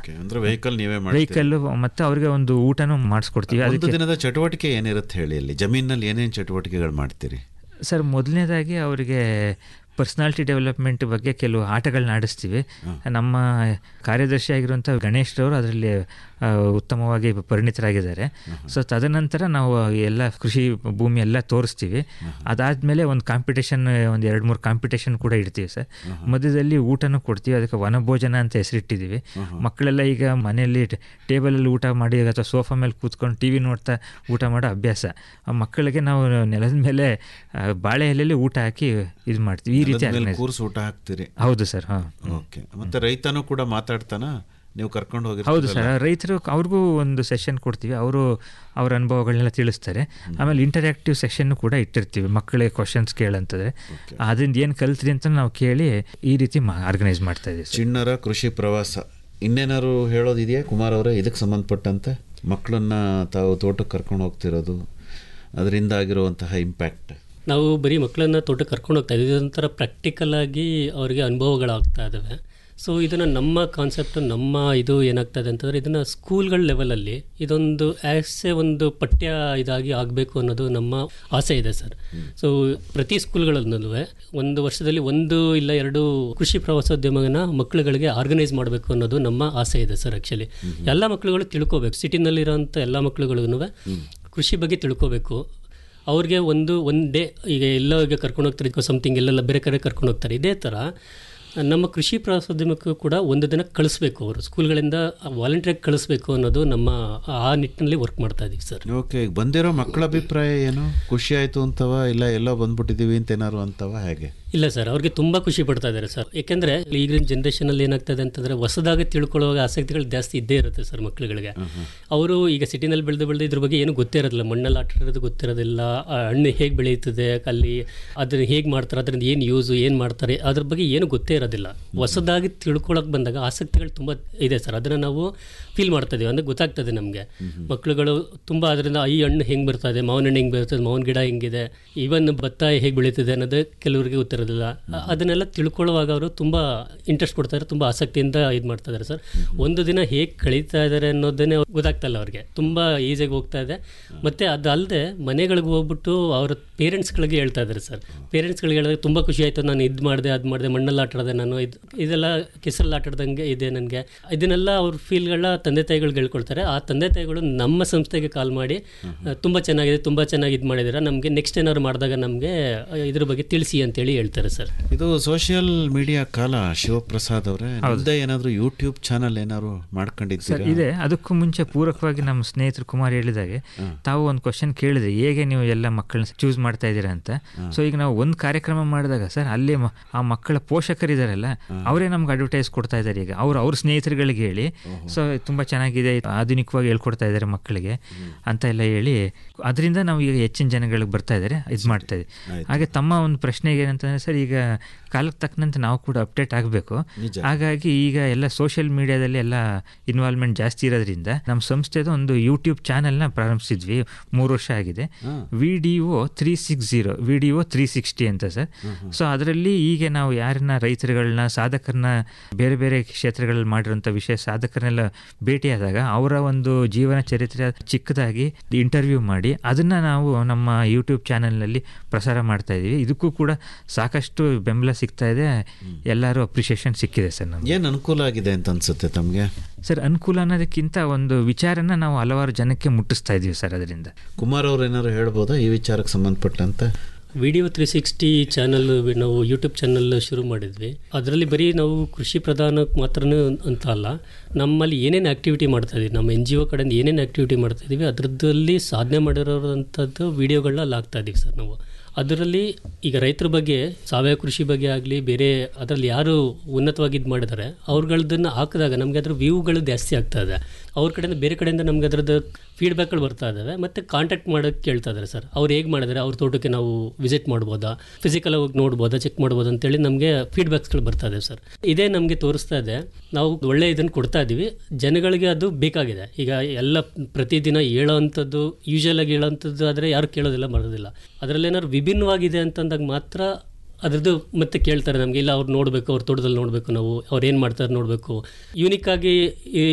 Okay ಅಂದ್ರೆ vehicle ನೀವೇ ಮಾಡ್ತೀರಿ ವೆಹಿಕಲ್ ಮತ್ತು ಅವ್ರಿಗೆ ಒಂದು ಊಟನೂ ಮಾಡಿಸ್ಕೊಡ್ತೀವಿ ಒಂದು ಅದಕ್ಕೆ ದಿನದ ಚಟುವಟಿಕೆ ಏನಿರುತ್ತೆ ಹೇಳಿ ಅಲ್ಲಿ ಜಮೀನಲ್ಲಿ ಏನೇನು ಚಟುವಟಿಕೆಗಳು ಮಾಡ್ತೀರಿ ಸರ್ ಮೊದಲನೇದಾಗಿ ಅವರಿಗೆ ಪರ್ಸ್ನಾಲಿಟಿ ಡೆವಲಪ್ಮೆಂಟ್ ಬಗ್ಗೆ ಕೆಲವು ಆಟಗಳನ್ನ ಆಡಿಸ್ತೀವಿ ನಮ್ಮ ಕಾರ್ಯದರ್ಶಿ ಆಗಿರುವಂಥ ಗಣೇಶ್ರವರು ಅದರಲ್ಲಿ ಆ, ಉತ್ತಮವಾಗಿ ಪರಿಣಿತರಾಗಿದ್ದಾರೆ ಸೊ ತದನಂತರ ನಾವು ಎಲ್ಲ ಕೃಷಿ ಭೂಮಿ ಎಲ್ಲ ತೋರಿಸ್ತೀವಿ ಅದಾದಮೇಲೆ ಒಂದು ಕಾಂಪಿಟೇಷನ್ ಒಂದು ಎರಡು ಮೂರು ಕಾಂಪಿಟೇಷನ್ ಕೂಡ ಇಡ್ತೀವಿ ಸರ್ ಮಧ್ಯದಲ್ಲಿ ಊಟನೂ ಕೊಡ್ತೀವಿ ಅದಕ್ಕೆ ವನಭೋಜನ ಅಂತ ಹೆಸರಿಟ್ಟಿದ್ದೀವಿ ಮಕ್ಕಳೆಲ್ಲ ಈಗ ಮನೆಯಲ್ಲಿ ಟೇಬಲಲ್ಲಿ ಊಟ ಮಾಡಿ ಅಥವಾ ಸೋಫಾ ಮೇಲೆ ಕೂತ್ಕೊಂಡು ಟಿ ವಿ ನೋಡ್ತಾ ಊಟ ಮಾಡೋ ಅಭ್ಯಾಸ ಆ ಮಕ್ಕಳಿಗೆ ನಾವು ನೆಲದ ಮೇಲೆ ಆ, ಬಾಳೆ ಎಲೆಯಲ್ಲಿ ಊಟ ಹಾಕಿ ಇದು ಮಾಡ್ತೀವಿ ಈ ರೀತಿ ನೆಲದ ಮೇಲೆ organize- ಕೂರ್ಸಿ ಊಟ ಹಾಕ್ತೀರಿ ಹೌದು ಸರ್ ಹಾಂ ಓಕೆ ಮತ್ತೆ ರೈತನೂ ಕೂಡ ಮಾತಾಡ್ತಾನ ನೀವು ಕರ್ಕೊಂಡು ಹೌದು ಹೋಗಿರ್ತೀರಲ್ಲ? ಸರ್ ರೈತರು ಅವ್ರಿಗೂ ಒಂದು ಸೆಷನ್ ಕೊಡ್ತೀವಿ ಅವರು ಅವ್ರ ಅನುಭವಗಳನ್ನೆಲ್ಲ ತಿಳಿಸ್ತಾರೆ ಆಮೇಲೆ ಇಂಟರ್ಯಾಕ್ಟಿವ್ ಸೆಷನ್ ಕೂಡ ಇಟ್ಟಿರ್ತೀವಿ ಮಕ್ಕಳಿಗೆ ಕ್ವಶನ್ಸ್ ಕೇಳಂತಂದ್ರೆ ಅದರಿಂದ ಏನು ಕಲ್ತ್ರಿ ಅಂತ ನಾವು ಕೇಳಿ ಈ ರೀತಿ ಆರ್ಗನೈಸ್ ಮಾಡ್ತಾ ಇದೀವಿ ಸರ್ ಚಿಣ್ಣರ ಕೃಷಿ ಪ್ರವಾಸ ಇನ್ನೇನಾದ್ರು ಹೇಳೋದಿದೆಯಾ ಕುಮಾರ್ ಅವರೇ ಇದಕ್ಕೆ ಸಂಬಂಧಪಟ್ಟಂತೆ ಮಕ್ಕಳನ್ನ ತಾವು ತೋಟಕ್ಕೆ ಕರ್ಕೊಂಡು ಹೋಗ್ತಿರೋದು ಅದರಿಂದ ಆಗಿರುವಂತಹ ಇಂಪ್ಯಾಕ್ಟ್ ನಾವು ಬರೀ ಮಕ್ಕಳನ್ನ ತೋಟಕ್ಕೆ ಕರ್ಕೊಂಡು ಹೋಗ್ತಾ ಇದ್ದೀವಿ ಇದೊಂಥರ ಪ್ರಾಕ್ಟಿಕಲ್ ಆಗಿ ಅವರಿಗೆ ಅನುಭವಗಳಾಗ್ತಾ ಇದ್ದಾವೆ ಸೊ ಇದನ್ನು ನಮ್ಮ ಕಾನ್ಸೆಪ್ಟ್ ನಮ್ಮ ಇದು ಏನಾಗ್ತದೆ ಅಂತಂದರೆ ಇದನ್ನು ಸ್ಕೂಲ್ಗಳ ಲೆವೆಲಲ್ಲಿ ಇದೊಂದು ಆ್ಯಸ್ ಎ ಒಂದು ಪಠ್ಯ ಇದಾಗಿ ಆಗಬೇಕು ಅನ್ನೋದು ನಮ್ಮ ಆಸೆ ಇದೆ ಸರ್ ಸೊ ಪ್ರತಿ ಸ್ಕೂಲ್ಗಳಲ್ಲೂ ಒಂದು ವರ್ಷದಲ್ಲಿ ಒಂದು ಇಲ್ಲ ಎರಡು ಕೃಷಿ ಪ್ರವಾಸೋದ್ಯಮನ ಮಕ್ಕಳುಗಳಿಗೆ ಆರ್ಗನೈಸ್ ಮಾಡಬೇಕು ಅನ್ನೋದು ನಮ್ಮ ಆಸೆ ಇದೆ ಸರ್ ಆ್ಯಕ್ಚುಲಿ ಎಲ್ಲ ಮಕ್ಕಳುಗಳು ತಿಳ್ಕೋಬೇಕು ಸಿಟಿನಲ್ಲಿರೋಂಥ ಎಲ್ಲ ಮಕ್ಕಳುಗಳಿಗೂ ಕೃಷಿ ಬಗ್ಗೆ ತಿಳ್ಕೋಬೇಕು ಅವ್ರಿಗೆ ಒಂದು ಒನ್ ಡೇ ಈಗ ಎಲ್ಲೋ ಈಗ ಕರ್ಕೊಂಡು ಹೋಗ್ತಾರೆ ಸಮಥಿಂಗ್ ಎಲ್ಲೆಲ್ಲ ಬೇರೆ ಕಡೆ ಕರ್ಕೊಂಡು ಹೋಗ್ತಾರೆ ಇದೇ ಥರ ನಮ್ಮ ಕೃಷಿ ಪ್ರವಾಸೋದ್ಯಮಕ್ಕೂ ಕೂಡ ಒಂದು ದಿನ ಕಳಿಸ್ಬೇಕು ಅವರು ಸ್ಕೂಲ್ಗಳಿಂದ ವಾಲಂಟಿಯರ್ ಕಳಿಸ್ಬೇಕು ಅನ್ನೋದು ನಮ್ಮ ಆ ನಿಟ್ಟಿನಲ್ಲಿ ವರ್ಕ್ ಮಾಡ್ತಾ ಇದ್ದೀವಿ ಸರ್ ಓಕೆ ಈಗ ಬಂದಿರೋ ಮಕ್ಕಳ ಅಭಿಪ್ರಾಯ ಏನು ಖುಷಿ ಆಯ್ತು ಅಂತವ ಇಲ್ಲ ಎಲ್ಲೋ ಬಂದ್ಬಿಟ್ಟಿದೀವಿ ಅಂತ ಏನಾರು ಅಂತವ ಹೇಗೆ ಇಲ್ಲ ಸರ್ ಅವ್ರಿಗೆ ತುಂಬ ಖುಷಿ ಪಡ್ತಾ ಇದ್ದಾರೆ ಸರ್ ಯಾಕೆಂದರೆ ಈಗಿನ ಜನ್ರೇಷನಲ್ಲಿ ಏನಾಗ್ತದೆ ಅಂತಂದರೆ ಹೊಸದಾಗಿ ತಿಳ್ಕೊಳ್ಳುವಾಗ ಆಸಕ್ತಿಗಳು ಜಾಸ್ತಿ ಇದ್ದೇ ಇರುತ್ತೆ ಸರ್ ಮಕ್ಕಳುಗಳಿಗೆ ಅವರು ಈಗ ಸಿಟಿನಲ್ಲಿ ಬೆಳೆದು ಬೆಳೆದು ಇದ್ರ ಬಗ್ಗೆ ಏನು ಗೊತ್ತೇ ಇರೋದಿಲ್ಲ ಮಣ್ಣಲ್ಲಿ ಆಟ ಆಡೋದು ಗೊತ್ತಿರೋದಿಲ್ಲ ಆ ಹಣ್ಣು ಹೇಗೆ ಬೆಳೆಯುತ್ತದೆ ಅಲ್ಲಿ ಅದನ್ನ ಹೇಗೆ ಮಾಡ್ತಾರೆ ಅದರಿಂದ ಏನು ಯೂಸು ಏನು ಮಾಡ್ತಾರೆ ಅದ್ರ ಬಗ್ಗೆ ಏನು ಗೊತ್ತೇ ಇರೋದಿಲ್ಲ ಹೊಸದಾಗಿ ತಿಳ್ಕೊಳಕ್ಕೆ ಬಂದಾಗ ಆಸಕ್ತಿಗಳು ತುಂಬ ಇದೆ ಸರ್ ಅದನ್ನು ನಾವು ಫೀಲ್ ಮಾಡ್ತಾ ಇದೀವಿ ಅಂದರೆ ಗೊತ್ತಾಗ್ತದೆ ನಮಗೆ ಮಕ್ಕಳುಗಳು ತುಂಬ ಅದರಿಂದ ಈ ಹಣ್ಣು ಹೆಂಗೆ ಬರ್ತಾ ಇದೆ ಮಾವಿನ ಹಣ್ಣು ಹೆಂಗೆ ಬರ್ತದೆ ಮಾವಿನ ಗಿಡ ಹೆಂಗಿದೆ ಈವನ್ ಭತ್ತ ಹೇಗೆ ಬೆಳೀತದೆ ಅನ್ನೋದು ಕೆಲವರಿಗೆ ಗೊತ್ತಿರೋದಿಲ್ಲ ಅ- ಅದನ್ನೆಲ್ಲ ತಿಳ್ಕೊಳ್ಳುವಾಗ ಅವರು ತುಂಬ ಇಂಟ್ರೆಸ್ಟ್ ಕೊಡ್ತಾರೆ ತುಂಬ ಆಸಕ್ತಿಯಿಂದ ಇದು ಮಾಡ್ತಾ ಇದ್ದಾರೆ ಸರ್ ಒಂದು ದಿನ ಹೇಗೆ ಕಳೀತಾ ಇದ್ದಾರೆ ಅನ್ನೋದನ್ನೇ ಅವ್ರಿಗೆ ಗೊತ್ತಾಗ್ತಾ ಇಲ್ಲ ಅವ್ರಿಗೆ ತುಂಬ ಈಸಿಯಾಗಿ ಹೋಗ್ತಾ ಇದೆ ಮತ್ತು ಅದಲ್ಲದೆ ಮನೆಗಳಿಗೆ ಹೋಗ್ಬಿಟ್ಟು ಅವ್ರ ಪೇರೆಂಟ್ಸ್ಗಳಿಗೆ ಹೇಳ್ತಾ ಇದ್ದಾರೆ ಸರ್ ಪೇರೆಂಟ್ಸ್ಗಳಿಗೆ ಹೇಳಿದ್ರೆ ತುಂಬ ಖುಷಿ ಆಯಿತು ನಾನು ಇದು ಮಾಡಿದೆ ಅದು ಮಾಡಿದೆ ಮಣ್ಣಲ್ಲಿ ಆಟ ಆಡಿದೆ ನಾನು ಇದು ಇದೆಲ್ಲ ಕೆಸರಲ್ಲಿ ಆಟ ಆಡ್ದಂಗೆ ಇದೆ ನನಗೆ ಇದನ್ನೆಲ್ಲ ಅವ್ರ ಫೀಲ್ಗಳನ್ನ ತಂದೆ ತಾಯಿಗಳಿಗೆ ಹೇಳ್ಕೊಳ್ತಾರೆ ಆ ತಂದೆ ತಾಯಿಗಳು ನಮ್ಮ ಸಂಸ್ಥೆಗೆ ಕಾಲ್ ಮಾಡಿ ತುಂಬ ಚೆನ್ನಾಗಿದೆ ತುಂಬ ಚೆನ್ನಾಗಿ ಇದು ಮಾಡಿದ್ದೀರಾ ನಮಗೆ ನೆಕ್ಸ್ಟ್ ಏನಾದ್ರು ಮಾಡಿದಾಗ ನಮಗೆ ಇದ್ರ ಬಗ್ಗೆ ತಿಳಿಸಿ ಅಂತೇಳಿ ಹೇಳ್ತಾರೆ ಸರ್ ಇದು ಸೋಷಿಯಲ್ ಮೀಡಿಯಾ ಕಾಲ ಶಿವಪ್ರಸಾದ್ ಅವರೇ ನಿಮ್ದೇ ಏನಾದ್ರು ಯೂಟ್ಯೂಬ್ ಚಾನಲ್ ಏನಾದ್ರು ಸರ್ ಮಾಡ್ಕೊಂಡಿದ್ದೀರಾ ಇದೆ ಅದಕ್ಕೂ ಮುಂಚೆ ಪೂರಕವಾಗಿ ನಮ್ಮ ಸ್ನೇಹಿತರು ಕುಮಾರ್ ಹೇಳಿದಾಗೆ ತಾವು ಒಂದು ಕ್ವಶನ್ ಕೇಳಿದೆ ಹೇಗೆ ನೀವು ಎಲ್ಲ ಮಕ್ಕಳನ್ನ ಚೂಸ್ ಮಾಡ್ತಾ ಇದ್ದೀರಾ ಅಂತ ಸೊ ಈಗ ನಾವು ಒಂದು ಕಾರ್ಯಕ್ರಮ ಮಾಡಿದಾಗ ಸರ್ ಅಲ್ಲಿ ಮ- ಆ ಮಕ್ಕಳ ಪೋಷಕರಿದಾರಲ್ಲ ಅವರೇ ನಮ್ಗೆ ಅಡ್ವರ್ಟೈಸ್ ಕೊಡ್ತಾ ಇದ್ದಾರೆ ಈಗ ಅವ್ರು ಅವ್ರ ಸ್ನೇಹಿತರುಗಳಿಗೆ ಹೇಳಿ ಸೊ ತುಂಬ ಚೆನ್ನಾಗಿದೆ ಆಧುನಿಕವಾಗಿ ಹೇಳ್ಕೊಡ್ತಾ ಇದ್ದಾರೆ ಮಕ್ಕಳಿಗೆ ಅಂತ ಎಲ್ಲ ಹೇಳಿ ಅದರಿಂದ ನಾವು ಈಗ ಹೆಚ್ಚಿನ ಜನಗಳಿಗೆ ಬರ್ತಾ ಇದ್ದಾರೆ ಇದು ಮಾಡ್ತಾ ಇದ್ದೀವಿ ಹಾಗೆ ತಮ್ಮ ಒಂದು ಪ್ರಶ್ನೆಗೆ ಏನಂತಂದ್ರೆ ಸರ್ ಈಗ ಕಾಲಕ್ಕೆ ತಕ್ಕಂತೆ ನಾವು ಕೂಡ ಅಪ್ಡೇಟ್ ಆಗಬೇಕು ಹಾಗಾಗಿ ಈಗ ಎಲ್ಲ ಸೋಷಿಯಲ್ ಮೀಡಿಯಾದಲ್ಲಿ ಎಲ್ಲ ಇನ್ವಾಲ್ವ್ಮೆಂಟ್ ಜಾಸ್ತಿ ಇರೋದ್ರಿಂದ ನಮ್ಮ ಸಂಸ್ಥೆದು ಒಂದು ಯೂಟ್ಯೂಬ್ ಚಾನೆಲ್ನ ಪ್ರಾರಂಭಿಸಿದ್ವಿ ಮೂರು ವರ್ಷ ಆಗಿದೆ V D O three six zero V D O three sixty ಅಂತ ಸರ್ ಸೊ ಅದರಲ್ಲಿ ಈಗ ನಾವು ಯಾರನ್ನ ರೈತರುಗಳನ್ನ ಸಾಧಕರನ್ನ ಬೇರೆ ಬೇರೆ ಕ್ಷೇತ್ರಗಳಲ್ಲಿ ಮಾಡಿರೋಂಥ ವಿಷಯ ಸಾಧಕರನ್ನೆಲ್ಲ ಭೇಟಿಯಾದಾಗ ಅವರ ಒಂದು ಜೀವನ ಚರಿತ್ರೆ ಚಿಕ್ಕದಾಗಿ ಇಂಟರ್ವ್ಯೂ ಮಾಡಿ ಅದನ್ನ ನಾವು ನಮ್ಮ ಯೂಟ್ಯೂಬ್ ಚಾನೆಲ್ನಲ್ಲಿ ಪ್ರಸಾರ ಮಾಡ್ತಾ ಇದೀವಿ ಇದಕ್ಕೂ ಕೂಡ ಸಾಕಷ್ಟು ಬೆಂಬಲ ಸಿಗ್ತಾ ಇದೆ ಎಲ್ಲರೂ ಅಪ್ರಿಷಿಯೇಷನ್ ಸಿಕ್ಕಿದೆ ಸರ್ ನಮ್ಗೆ ಏನ್ ಅನುಕೂಲ ಆಗಿದೆ ಅಂತ ಅನ್ಸುತ್ತೆ ತಮ್ಗೆ ಸರ್ ಅನುಕೂಲ ಅನ್ನೋದಕ್ಕಿಂತ ಒಂದು ವಿಚಾರನ ನಾವು ಹಲವಾರು ಜನಕ್ಕೆ ಮುಟ್ಟಿಸ್ತಾ ಇದೀವಿ ಸರ್ ಅದರಿಂದ ಕುಮಾರ್ ಅವ್ರು ಏನಾದ್ರು ಹೇಳ್ಬೋದಾ ಈ ವಿಚಾರಕ್ಕೆ ಸಂಬಂಧಪಟ್ಟಂತೆ ವಿಡಿಯೋ ತ್ರೀ ಸಿಕ್ಸ್ಟಿ ಚಾನಲ್ ನಾವು ಯೂಟ್ಯೂಬ್ ಚಾನಲ್ ಶುರು ಮಾಡಿದ್ವಿ ಅದರಲ್ಲಿ ಬರೀ ನಾವು ಕೃಷಿ ಪ್ರಧಾನಕ್ಕೆ ಮಾತ್ರನೇ ಅಂತ ಅಲ್ಲ ನಮ್ಮಲ್ಲಿ ಏನೇನು ಆ್ಯಕ್ಟಿವಿಟಿ ಮಾಡ್ತಾ ಇದೀವಿ ನಮ್ಮ ಎನ್ ಜಿ ಒ ಕಡೆಯಿಂದ ಏನೇನು ಆ್ಯಕ್ಟಿವಿಟಿ ಮಾಡ್ತಾ ಇದೀವಿ ಅದರದ್ದಲ್ಲಿ ಸಾಧನೆ ಮಾಡಿರೋಂಥದ್ದು ವಿಡಿಯೋಗಳನ್ನ ಅಲ್ಲಿ ಹಾಕ್ತಾ ಇದೀವಿ ಸರ್ ನಾವು ಅದರಲ್ಲಿ ಈಗ ರೈತರ ಬಗ್ಗೆ ಸಾವಯವ ಕೃಷಿ ಬಗ್ಗೆ ಆಗಲಿ ಬೇರೆ ಅದರಲ್ಲಿ ಯಾರು ಉನ್ನತವಾಗಿ ಇದು ಮಾಡಿದ್ದಾರೆ ಅವ್ರುಗಳದನ್ನು ಹಾಕಿದಾಗ ನಮಗೆ ಅದರ ವ್ಯೂಗಳು ಜಾಸ್ತಿ ಆಗ್ತಾ ಇದೆ ಅವ್ರ ಕಡೆಯಿಂದ ಬೇರೆ ಕಡೆಯಿಂದ ನಮ್ಗೆ ಅದರದ್ದು ಫೀಡ್ಬ್ಯಾಕ್ಗಳು ಬರ್ತಾ ಇದ್ದಾವೆ ಮತ್ತು ಕಾಂಟ್ಯಾಕ್ಟ್ ಮಾಡೋಕ್ಕೆ ಕೇಳ್ತಾ ಇದ್ದಾರೆ ಸರ್ ಅವ್ರು ಹೇಗೆ ಮಾಡಿದ್ದಾರೆ ಅವ್ರ ತೋಟಕ್ಕೆ ನಾವು ವಿಸಿಟ್ ಮಾಡ್ಬೋದಾ ಫಿಸಿಕಲ್ ಹೋಗಿ ನೋಡ್ಬೋದಾ ಚೆಕ್ ಮಾಡ್ಬೋದಾ ಅಂತೇಳಿ ನಮಗೆ ಫೀಡ್ಬ್ಯಾಕ್ಸ್ಗಳು ಬರ್ತಾ ಇದೆ ಸರ್ ಇದೇ ನಮಗೆ ತೋರಿಸ್ತಾ ಇದೆ ನಾವು ಒಳ್ಳೆ ಇದನ್ನು ಕೊಡ್ತಾ ಇದ್ದೀವಿ ಜನಗಳಿಗೆ ಅದು ಬೇಕಾಗಿದೆ ಈಗ ಎಲ್ಲ ಪ್ರತಿದಿನ ಹೇಳೋ ಅಂಥದ್ದು ಯೂಶಲ್ ಆಗಿ ಹೇಳೋಂಥದ್ದು ಆದರೆ ಯಾರು ಕೇಳೋದಿಲ್ಲ ಬರೋದಿಲ್ಲ ಅದರಲ್ಲಿ ಏನಾದ್ರು ವಿಭಿನ್ನವಾಗಿದೆ ಅಂತಂದಾಗ ಮಾತ್ರ ಅದ್ರದ್ದು ಮತ್ತೆ ಕೇಳ್ತಾರೆ ನಮಗೆ ಇಲ್ಲ ಅವ್ರು ನೋಡಬೇಕು ಅವ್ರ ತೋಟದಲ್ಲಿ ನೋಡಬೇಕು ನಾವು ಅವ್ರು ಏನು ಮಾಡ್ತಾರೆ ನೋಡಬೇಕು ಯೂನಿಕ್ ಆಗಿ ಈ